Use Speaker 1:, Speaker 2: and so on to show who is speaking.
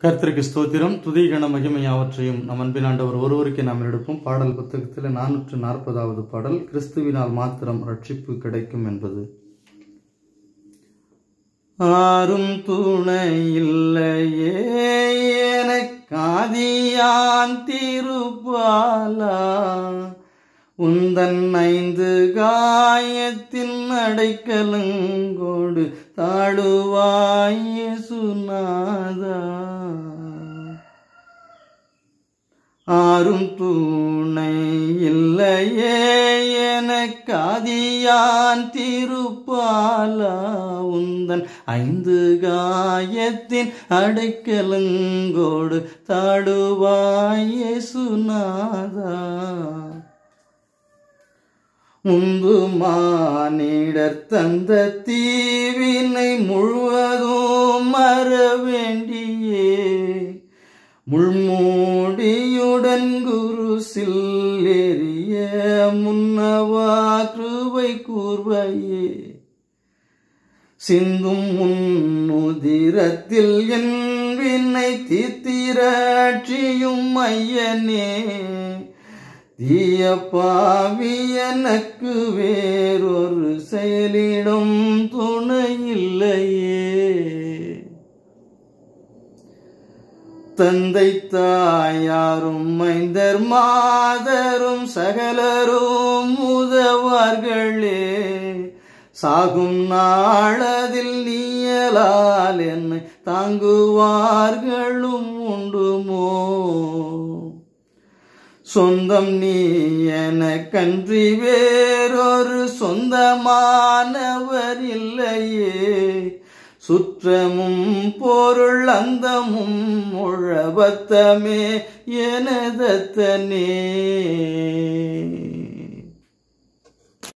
Speaker 1: கர்த்தருக்கு ஸ்தோத்திரம் துதிகன மகிமை யாவற்றையும் நம் அன்பின் ஆண்டவர் ஒருவருக்கே நாம் எடுப்போம் பாடல் புத்தகத்தில் நானூற்று நாற்பதாவது பாடல் கிறிஸ்துவினால் மாத்திரம் ரட்சிப்பு கிடைக்கும் என்பது ஆரும் துணை இல்லையே எனக்காதியான் திருப்பாலா உந்தன் ஐந்து காயத்தின் அடைக்கலங்கோடு தாழுவாய சுனாதா ஆரும் துணை இல்லையே எனக்காதியான் திருப்பாலா உந்தன் ஐந்து காயத்தின் அடைக்கலங்கோடு தாடுவாய சுனாதா முன்பு மானிடர் தந்த தீவினை முழுவதும் மற வேண்டியே முள்மூடியுடன் குரு சில்லேறிய முன்னவா கிருபை கூர்வையே சிந்தும் முன்னுதிரத்தில் என் வினை தீத்திரட்சியும் ஐயனே தீய பாவி எனக்கு வேறொரு செயலிடும் துணையில்லையே தந்தை தாயாரும் மைந்தர் மாதரும் சகலரும் உதவார்களே சாகும் நாளதில் நீயலால் என்னை தாங்குவார்களும் உண்டுமோ சொந்தம் நீ எனக்கன்றி வேறொரு சொந்தமானவர் இல்லையே சுற்றமும் பொருள் அந்தமும் உழவத்தமே எனதத்தனே